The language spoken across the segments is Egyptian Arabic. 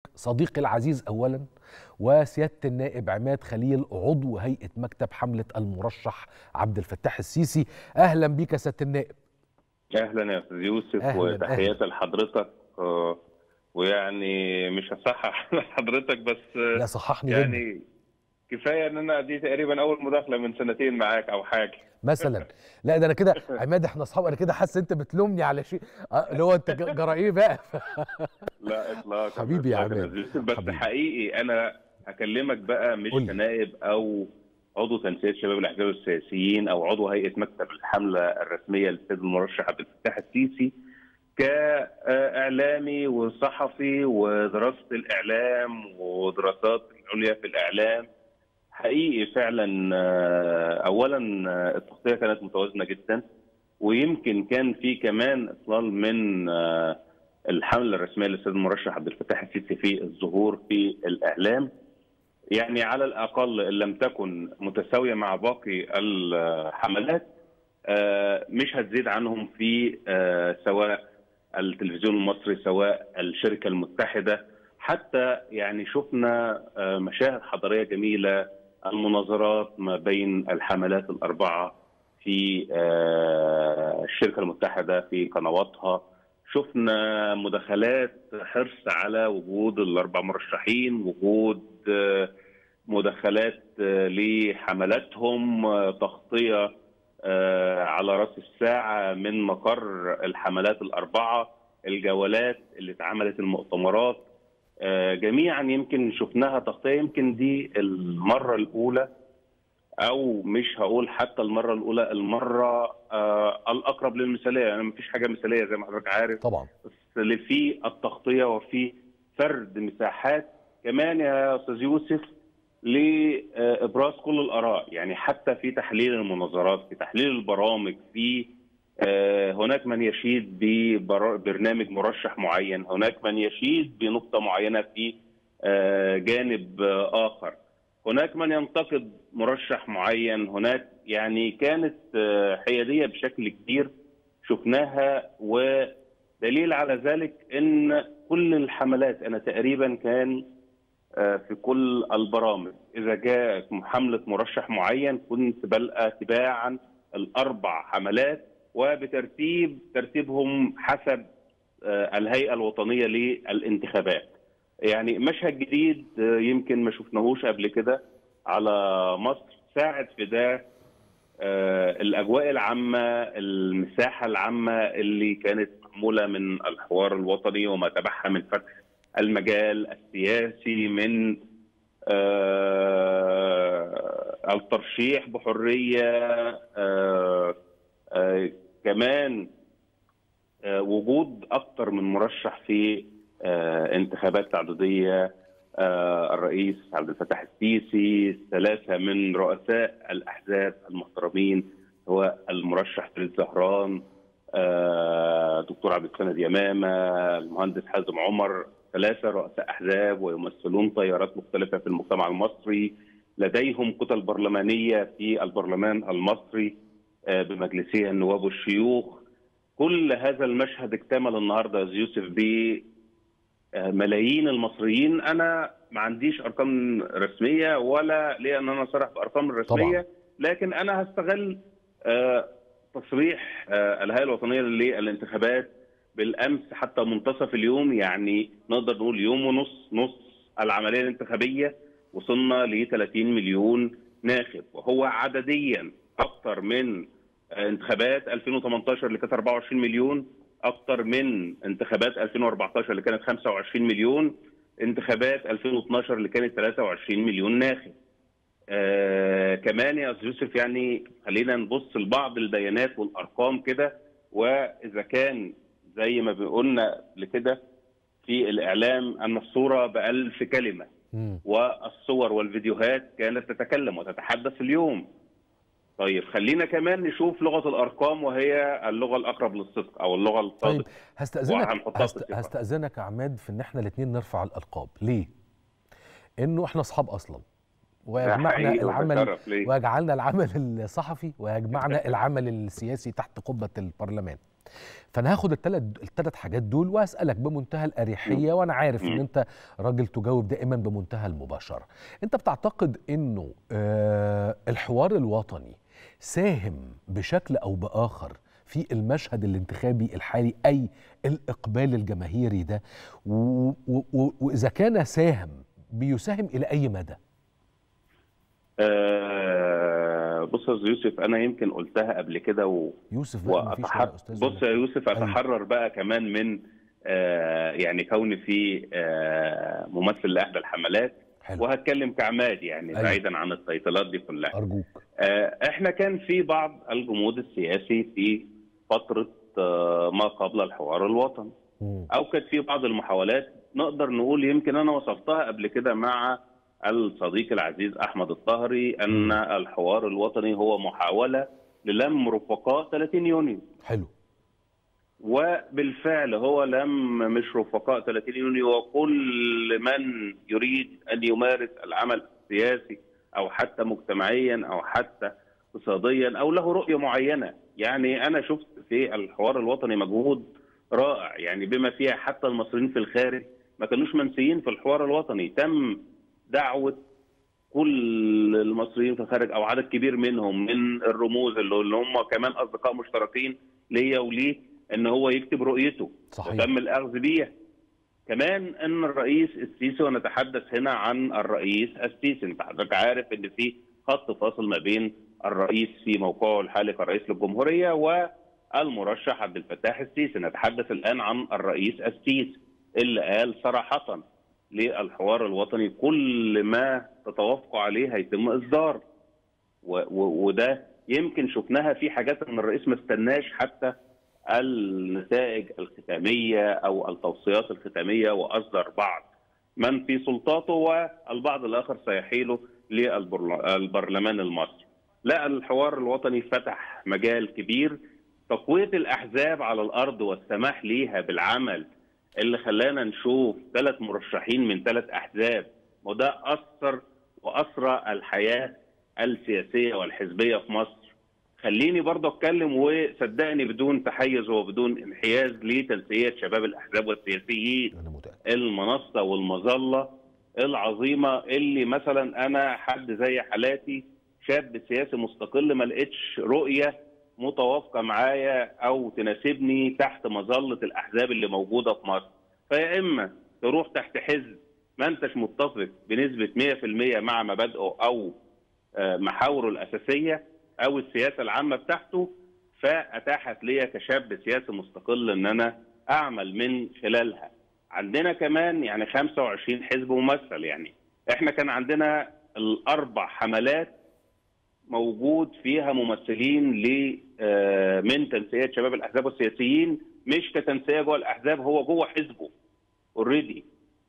صديقي العزيز اولا وسياده النائب عماد خليل عضو هيئه مكتب حمله المرشح عبد الفتاح السيسي اهلا بيك يا سياده النائب اهلا يا استاذ يوسف أهلاً، وتحياتي لحضرتك آه، ويعني مش هصحح لحضرتك بس آه، لا صححني جدا يعني كفايه ان انا دي تقريبا اول مداخله من سنتين معاك او حاجه مثلا لا ده انا كده عماد احنا اصحاب انا كده حاسس انت بتلومني على شيء آه، اللي هو انت ج- جرى ايه بقى لا اطلاقا حبيبي يا إطلاقاً عماد، أستاذ يوسف، بس حبيبي. حقيقي انا هكلمك بقى مش قول لي. كنائب او عضو تنسيق شباب الاحزاب السياسيين او عضو هيئه مكتب الحمله الرسميه للسيد المرشح عبد الفتاح السيسي كاعلامي وصحفي ودراسه الاعلام ودراسات العليا في الاعلام حقيقي فعلا آه، اولا آه، التغطيه كانت متوازنه جدا ويمكن كان في كمان اطلال من آه، الحمله الرسميه للسيد المرشح عبد الفتاح السيسي في الظهور في الاعلام يعني على الاقل ان لم تكن متساويه مع باقي الحملات آه، مش هتزيد عنهم في آه، سواء التلفزيون المصري سواء الشركه المتحده حتى يعني شفنا آه، مشاهد حضاريه جميله المناظرات ما بين الحملات الاربعه في آه، الشركه المتحده في قنواتها شفنا مداخلات حرص على وجود الاربع مرشحين وجود آه، مداخلات آه، لحملاتهم آه، تغطيه آه، على راس الساعه من مقر الحملات الاربعه الجولات اللي اتعملت المؤتمرات آه، جميعا يمكن شفناها تغطيه يمكن دي المره الاولى او مش هقول حتى المره الاولى المره آه، الاقرب للمثاليه يعني مفيش حاجه مثاليه زي ما حضرتك عارف طبعا بس اللي في التغطيه وفي فرد مساحات كمان يا استاذ يوسف لابراز كل الاراء يعني حتى في تحليل المناظرات في تحليل البرامج في آه، هناك من يشيد ببرنامج مرشح معين هناك من يشيد بنقطه معينه في آه، جانب آه، اخر هناك من ينتقد مرشح معين هناك يعني كانت آه، حياديه بشكل كبير شفناها ودليل على ذلك ان كل الحملات انا تقريبا كان آه، في كل البرامج اذا جاء حمله مرشح معين كنت بلقى تباعا الاربع حملات وبترتيب ترتيبهم حسب آه، الهيئه الوطنيه للانتخابات يعني مشهد جديد آه، يمكن ما شفناهوش قبل كده على مصر ساعد في ده آه، الاجواء العامه المساحه العامه اللي كانت معموله من الحوار الوطني وما تبعها من فتح المجال السياسي من آه، الترشيح بحريه آه، آه، كمان آه، وجود اكثر من مرشح في آه، انتخابات تعدديه آه، الرئيس عبد الفتاح السيسي ثلاثه من رؤساء الاحزاب المحترمين هو المرشح فريد زهران آه، دكتور عبد السند يمامه المهندس حازم عمر ثلاثه رؤساء احزاب ويمثلون تيارات مختلفه في المجتمع المصري لديهم كتل برلمانيه في البرلمان المصري آه، بمجلسي النواب والشيوخ كل هذا المشهد اكتمل النهارده يا أستاذ يوسف بملايين المصريين انا ما عنديش ارقام رسميه ولا لي ان انا اصرح بارقام رسميه طبعاً. لكن انا هستغل آه، تصريح آه، الهيئه الوطنيه للانتخابات بالامس حتى منتصف اليوم يعني نقدر نقول يوم ونص نص العمليه الانتخابيه وصلنا ل 30 مليون ناخب وهو عدديا اكثر من آه، انتخابات 2018 اللي كانت 24 مليون اكثر من انتخابات 2014 اللي كانت 25 مليون انتخابات 2012 اللي كانت 23 مليون ناخب آه كمان يا استاذ يوسف يعني خلينا نبص لبعض البيانات والارقام كده واذا كان زي ما قلنا قبل كده في الاعلام ان الصوره بألف كلمه مم. والصور والفيديوهات كانت تتكلم وتتحدث اليوم طيب خلينا كمان نشوف لغه الارقام وهي اللغه الاقرب للصدق او اللغه طيب الصادقه هستأذنك وهنحطها في هست... السياق. هستأذنك يا عماد في ان احنا الاثنين نرفع الالقاب ليه؟ انه احنا اصحاب اصلا ويجمعنا حقيقي العمل وتشرف ليه. ويجعلنا العمل الصحفي ويجمعنا العمل السياسي تحت قبة البرلمان فانا هاخد الثلاث الثلاث حاجات دول واسالك بمنتهى الاريحيه وانا عارف ان مم. انت راجل تجاوب دائما بمنتهى المباشره انت بتعتقد انه آه الحوار الوطني ساهم بشكل او باخر في المشهد الانتخابي الحالي اي الاقبال الجماهيري ده و- و- و- واذا كان ساهم بيساهم الى اي مدى آه، بص يا أستاذ يوسف انا يمكن قلتها قبل كده و... يوسف بقى مفيش ولا وأتحر... استاذ بص ولا- يا يوسف أيوة. اتحرر بقى كمان من آه يعني كوني في آه ممثل لاحدى الحملات حلو وهتكلم كعماد يعني أيوة. بعيدا عن التيطيلات دي كلها ارجوك آه احنا كان في بعض الجمود السياسي في فتره آه ما قبل الحوار الوطني مم. او كانت في بعض المحاولات نقدر نقول يمكن انا وصفتها قبل كده مع الصديق العزيز احمد الطهري ان الحوار الوطني هو محاوله للم رفقاء 30 يونيو حلو وبالفعل هو لم مش رفقاء 30 يونيو وكل من يريد ان يمارس العمل السياسي او حتى مجتمعيا او حتى اقتصاديا او له رؤيه معينه يعني انا شفت في الحوار الوطني مجهود رائع يعني بما فيها حتى المصريين في الخارج ما كانوش منسيين في الحوار الوطني تم دعوه كل المصريين في الخارج او عدد كبير منهم من الرموز اللي اللي هم كمان اصدقاء مشتركين ليا وليه ان هو يكتب رؤيته صحيح وتم الاخذ بيها كمان ان الرئيس السيسي ونتحدث هنا عن الرئيس السيسي انت حضرتك عارف ان في خط فاصل ما بين الرئيس في موقعه الحالي كرئيس للجمهوريه والمرشح عبد الفتاح السيسي نتحدث الان عن الرئيس السيسي اللي قال صراحه للحوار الوطني كل ما تتوافقوا عليه هيتم اصدار و- و- وده يمكن شفناها في حاجات ان الرئيس ما استناش حتى النتائج الختاميه او التوصيات الختاميه واصدر بعض من في سلطاته والبعض الاخر سيحيله للبرلمان المصري. لا الحوار الوطني فتح مجال كبير تقويه الاحزاب على الارض والسماح ليها بالعمل اللي خلانا نشوف ثلاث مرشحين من ثلاث احزاب وده اثر واسرى الحياه السياسيه والحزبيه في مصر. خليني برضه اتكلم وصدقني بدون تحيز وبدون انحياز لتنسيق شباب الاحزاب والسياسيين انا متاكد المنصه والمظله العظيمه اللي مثلا انا حد زي حالاتي شاب سياسي مستقل ما لقيتش رؤيه متوافقه معايا او تناسبني تحت مظله الاحزاب اللي موجوده في مصر فيا اما تروح تحت حزب ما انتش متفق بنسبه 100% مع مبادئه او آه، محاوره الاساسيه او السياسه العامه بتاعته فاتاحت لي كشاب سياسي مستقل ان انا اعمل من خلالها. عندنا كمان يعني 25 حزب ممثل يعني احنا كان عندنا الاربع حملات موجود فيها ممثلين ل آه، من تنسيقيه شباب الاحزاب والسياسيين مش كتنسيقيه جوه الاحزاب هو جوه حزبه اوريدي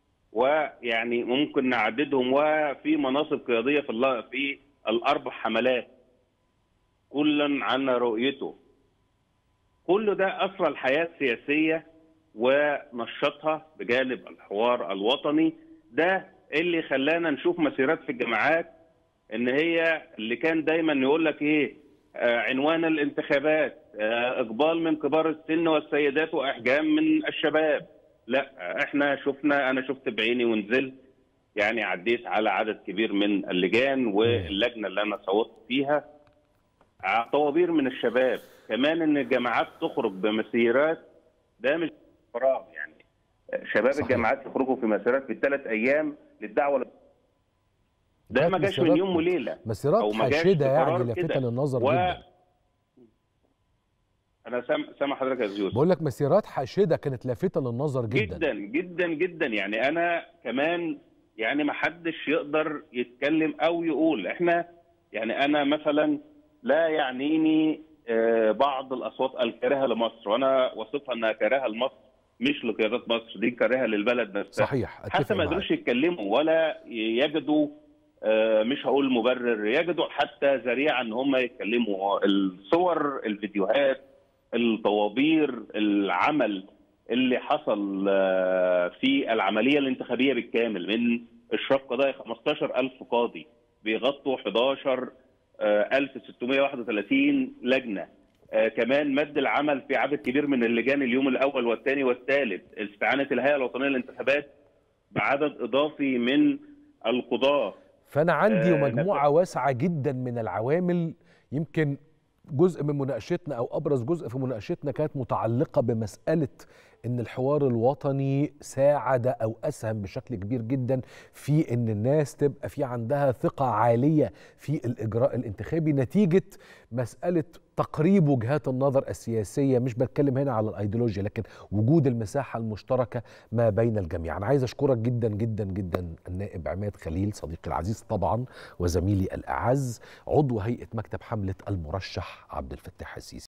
ويعني ممكن نعددهم وفي مناصب قياديه في الله في الاربع حملات كلا عن رؤيته كل ده اثرى الحياه السياسيه ونشطها بجانب الحوار الوطني ده اللي خلانا نشوف مسيرات في الجامعات ان هي اللي كان دايما يقول لك ايه آه عنوان الانتخابات آه اقبال من كبار السن والسيدات واحجام من الشباب لا احنا شفنا انا شفت بعيني ونزلت يعني عديت على عدد كبير من اللجان واللجنه اللي انا صوتت فيها طوابير من الشباب كمان ان الجامعات تخرج بمسيرات ده مش فراغ يعني شباب صحيح. الجامعات يخرجوا في مسيرات في ثلاث ايام للدعوه ده كانت ما جاش من مسيرات- يوم وليله مسيرات أو ما جاش حاشده يعني بقرار لافته كده. للنظر و- جدا انا سام- سامع حضرتك يا زيوس بقول لك مسيرات حاشده كانت لافته للنظر جدا, جدا جدا جدا يعني انا كمان يعني ما حدش يقدر يتكلم او يقول احنا يعني انا مثلا لا يعنيني آه، بعض الاصوات الكارهه لمصر وانا واصفها انها كارهه لمصر مش لقيادات مصر دي كارهه للبلد نفسها صحيح حتى اتفق ما معاك يقدروش يتكلموا ولا يجدوا آه، مش هقول مبرر يجدوا حتى ذريعه ان هم يتكلموا الصور الفيديوهات الطوابير العمل اللي حصل آه، في العمليه الانتخابيه بالكامل من اشراف قضائي 15000 قاضي بيغطوا 11 آه، 1631 لجنه آه كمان مد العمل في عدد كبير من اللجان اليوم الاول والثاني والثالث استعانه الهيئه الوطنيه للانتخابات بعدد اضافي من القضاه فانا عندي آه، مجموعه واسعه جدا من العوامل يمكن جزء من مناقشتنا او ابرز جزء في مناقشتنا كانت متعلقه بمساله ان الحوار الوطني ساعد او اسهم بشكل كبير جدا في ان الناس تبقى في عندها ثقه عاليه في الاجراء الانتخابي نتيجه مساله تقريب وجهات النظر السياسيه مش بتكلم هنا على الايديولوجيا لكن وجود المساحه المشتركه ما بين الجميع انا عايز اشكرك جدا جدا جدا النائب عماد خليل صديقي العزيز طبعا وزميلي الاعز عضو هيئه مكتب حمله المرشح عبد الفتاح السيسي